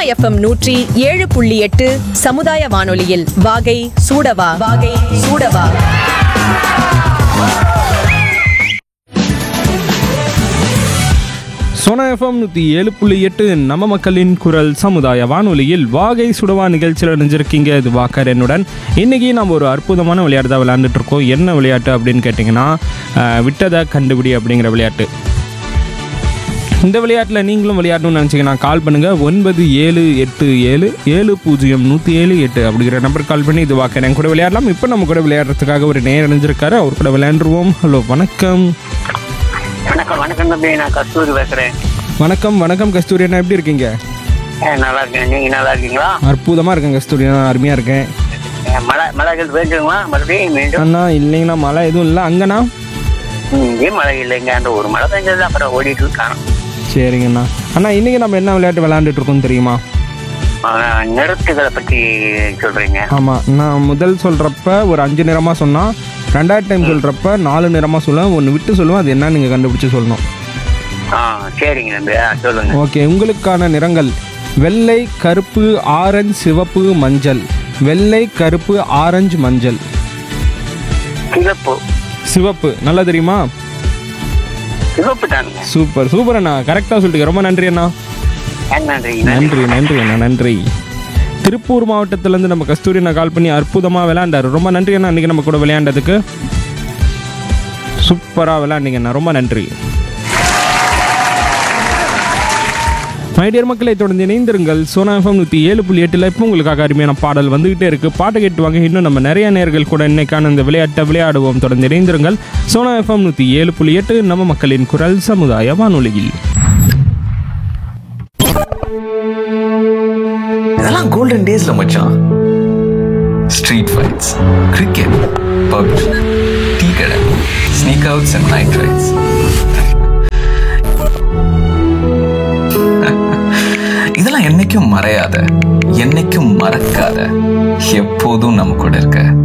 FM நூற்றி ஏழு புள்ளி எட்டு சமுதாய வானொலியில் வாகை சூடவா வாகை சூடவா சோனா எஃப்எம் நூற்றி ஏழு புள்ளி எட்டு நம்ம மக்களின் குரல் சமுதாய வானொலியில் வாகை சுடவா நிகழ்ச்சியில் இணைஞ்சிருக்கீங்க இது வாக்கர் என்னுடன் இன்றைக்கி நம்ம ஒரு அற்புதமான விளையாட்டு தான் விளையாண்டுட்டு இருக்கோம் என்ன விளையாட்டு அப்படின்னு கேட்டிங்கன்னா அஹ், விட்டதை கண்டுபிடி அப்படிங்கிற விளையாட்டு இந்த விளையாட்டில் நீங்களும் விளையாடணும்னு நினச்சிங்கன்னா கால் பண்ணுங்கள் ஒன்பது ஏழு எட்டு ஏழு ஏழு பூஜ்ஜியம் நூற்றி ஏழு எட்டு அப்படிங்கிற நம்பர் கால் பண்ணி இது வாக்கர் என் கூட விளையாடலாம் இப்போ நம்ம கூட விளையாடுறதுக்காக ஒரு நேர் இணைஞ்சிருக்காரு அவர் கூட விளையாண்டுருவோம் ஹலோ வணக்கம் வணக்கம் வணக்கம் தம்பி நான் கஸ்தூரி பேசுறேன் வணக்கம் வணக்கம் கஸ்தூரி அண்ணா எப்படி இருக்கீங்க ஏ, நல்லா இருக்கேன் நீங்க நல்லா இருக்கீங்களா அற்புதமாக இருக்கேன் கஸ்தூரி நான் அருமையாக இருக்கேன் ஏ, மழை மழைகள் பெய்ஞ்சுங்களா மறுபடியும் மீண்டும் அண்ணா இல்லைங்கண்ணா மழை எதுவும் இல்லை அங்கண்ணா இங்கேயும் மழை இல்லைங்க அந்த ஒரு மழை பெஞ்சது அப்புறம் ஓடிட்டு இருக்கான் சரிங்கண்ணா அண்ணா இன்றைக்கி நம்ம என்ன விளையாட்டு விளையாண்டுட்டு இருக்கோம் தெரியுமா நிறத்துகளை பத்தி சொல்றீங்க ஆமாம் நான் முதல் சொல்கிறப்ப ஒரு அஞ்சு நிறமாக சொன்னால் ரெண்டாவது டைம் சொல்கிறப்ப நாலு நிறமாக சொல்லுவேன் ஒன்று விட்டு சொல்லுவேன் அது என்ன நீங்கள் கண்டுபிடிச்சி சொல்லணும் ஆ சரிங்க தம்பி ஆ, சொல்லுங்க ஓகே உங்களுக்கான நிறங்கள் வெள்ளை கருப்பு ஆரஞ்சு சிவப்பு மஞ்சள் வெள்ளை கருப்பு ஆரஞ்சு மஞ்சள் சிவப்பு சிவப்பு நல்லா தெரியுமா சிவப்பு தானுங்க சூப்பர் சூப்பர் அண்ணா கரெக்டாக சொல்லிட்டு ரொம்ப நன்றி அண்ணா ஆ, நன்றி நன்றி நன்றி நன்றி அண்ணா நன்றி திருப்பூர் மாவட்டத்திலேருந்து நம்ம கஸ்தூரி அண்ணா கால் பண்ணி அற்புதமாக விளையாண்டாரு ரொம்ப நன்றி அண்ணா இன்றைக்கி நம்ம கூட விளையாண்டதுக்கு சூப்பராக விளையாண்டீங்க அண்ணா ரொம்ப நன்றி மைடியர் மக்களை தொடர்ந்து இணைந்திருங்கள் சோனா எஃப்எம் நூற்றி ஏழு புள்ளி எட்டில் இப்போ உங்களுக்காக அருமையான பாடல் வந்துகிட்டே இருக்கு பாட்டை கேட்டு வாங்க இன்னும் நம்ம நிறைய நேர்கள் கூட இன்னைக்கான இந்த விளையாட்டை விளையாடுவோம் தொடர்ந்து இணைந்திருங்கள் சோனா எஃப்எம் நூற்றி ஏழு புள்ளி எட்டு நம்ம மக்களின் குரல் சமுதாய வானொலியில் இதெல்லாம் கோல்டன் டேஸ்ல மச்சான் street fights cricket PUBG tea கடை sneak outs and night rides இதெல்லாம் என்னைக்கும் மறையாத என்னைக்கும் மறக்காத எப்போதும் நம்ம கூட இருக்க